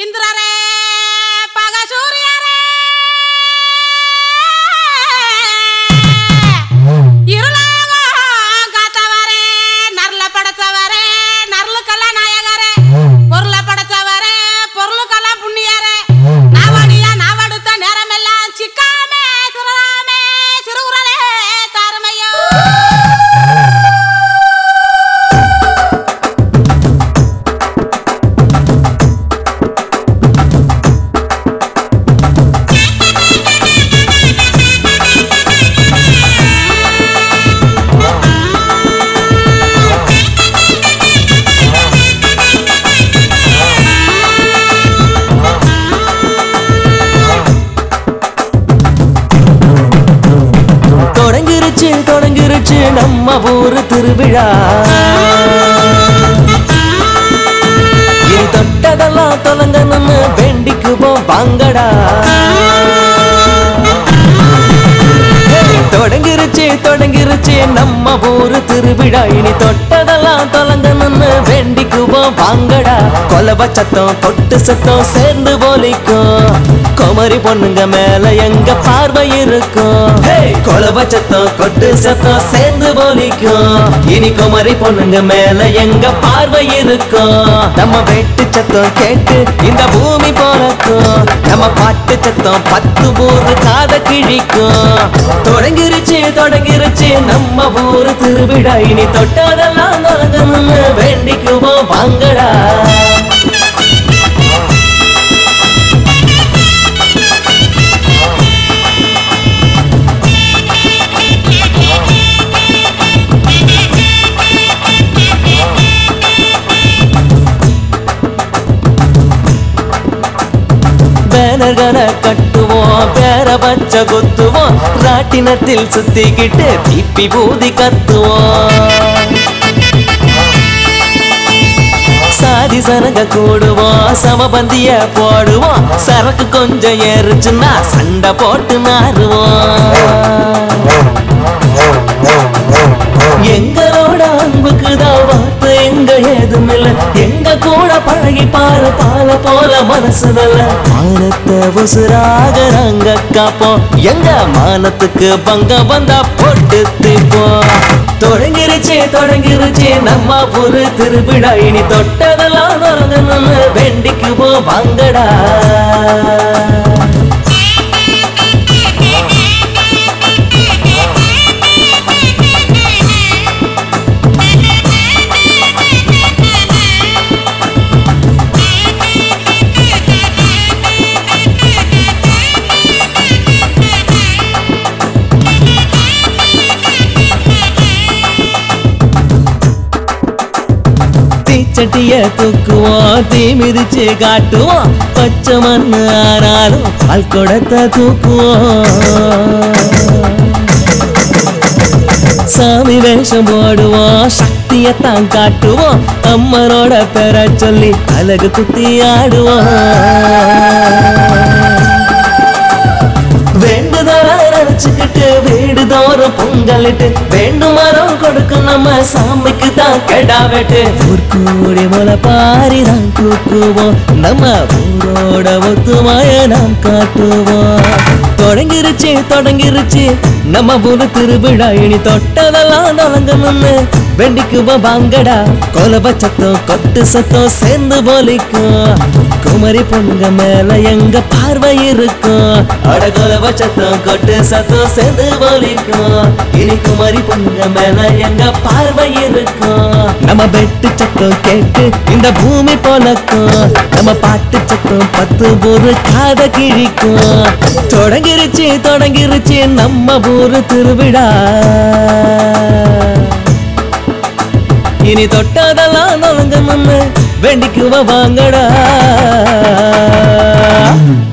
இந்திரரே பகசூரியரே இருளாகம் காத்தவரே நர்ல படைச்சவரே நர்லுக்கெல்லாம் நாயகரே பொருளை படைச்சவரே பொருளுக்கெல்லாம் புண்ணியரே நாவடியா நாவடுத்த நேரமெல்லாம் சிக்காமே சிறுராமே சிறுகுறலே தாருமையோ தொடங்கிருச்சு தொடங்கிருச்சு நம்ம ஊரு திருவிழா இனி தொட்டதெல்லாம் தொலைங்கணும்னு வேண்டிக்குவோம் வாங்கடா தொடங்கிருச்சு தொடங்கிருச்சு நம்ம ஊரு திருவிழா இனி தொட்டதெல்லாம் தொலைங்கணும்னு வேண்டிக்குவோம் வாங்கடா கொலவ சத்தம் கொட்டு சத்தம் சேர்ந்து போலிக்கும் குமரி பொண்ணுங்க மேல எங்க பார்வை இருக்கும் கொலவ சத்தம் கொட்டு சத்தம் சேர்ந்து போலிக்கும் இனி குமரி பொண்ணுங்க மேல எங்க பார்வை இருக்கும் நம்ம வெட்டு சத்தம் கேட்டு இந்த பூமி போலக்கும் நம்ம பாட்டு சத்தம் பத்து ஊரு காத கிழிக்கும் தொடங்கிருச்சு தொடங்கிருச்சு நம்ம ஊரு திருவிழா இனி தொட்டதெல்லாம் தொடங்கணும்னு வேண்டிக்குவோம் வாங்கடா பேனர்களை கட்டுவோம் பேர பச்சை குத்துவோம் ராட்டினத்தில் சுத்திக்கிட்டு தீப்பி ஊதி கத்துவோம் சாதி சனக கூடுவோம் சமபந்திய போடுவோம் சரக்கு கொஞ்சம் ஏறுச்சுன்னா சண்டை போட்டு நாறுவோம் எங்களோட அன்புக்கு தான் வார்த்தை எங்க ஏதும் இல்ல எங்க கூட பழகி பாரு பால போல மனசுதல்ல மானத்தை உசுராக நாங்க காப்போம் எங்க மானத்துக்கு பங்க வந்தா போட்டு தீப்போம் தொடங்கிருச்சு தொடங்கிருச்சு நம்ம ஒரு திருவிழா இனி தொட்டதெல்லாம் தொடங்கணும்னு வேண்டிக்குவோம் வாங்கடா தீச்சட்டிய தூக்குவோம் தீ மிதிச்சு காட்டுவோம் பச்சை மண்ணு ஆனாலும் பால் குடத்தை தூக்குவோம் சாமி வேஷம் போடுவோம் சக்தியத்தான் காட்டுவோம் அம்மனோட பெற சொல்லி அழகு குத்தி ஆடுவோம் வேண்டுதலா நினைச்சுக்கிட்டு வீடு தோறும் பொங்கலிட்டு வேண்டும் மரம் கொடுக்கும் நம்ம சாமிக்கு தான் கெடா வெட்டு ஊர்கூடி முளை பாரி தான் தூக்குவோம் நம்ம ஊரோட ஒத்துமைய நாம் காட்டுவோம் தொடங்கிருச்சு தொடங்கிருச்சு நம்ம ஊரு திருவிழா இனி தொட்டதெல்லாம் தொடங்கணும்னு வேண்டிக்குவோம் வாங்கடா கொலவ சத்தம் கொட்டு சத்தம் சேர்ந்து போலிக்கும் குமரி பொண்ணுங்க மேல எங்க பார்வை இருக்கும் அட கொலவ சத்தம் கொட்டு சத்தம் சேர்ந்து போலிக்கும் இனி குமரி பொண்ணுங்க மேல எங்க பார்வை இருக்கும் நம்ம வெட்டு சத்தம் கேட்டு இந்த பூமி போலக்கும் நம்ம பாட்டு சத்தம் பத்து ஊரு காத கிழிக்கும் தொடங்கிருச்சு தொடங்கிருச்சு நம்ம ஊரு திருவிழா இனி தொட்டதெல்லாம் நலங்கணும்னு வேண்டிக்குவ வாங்கடா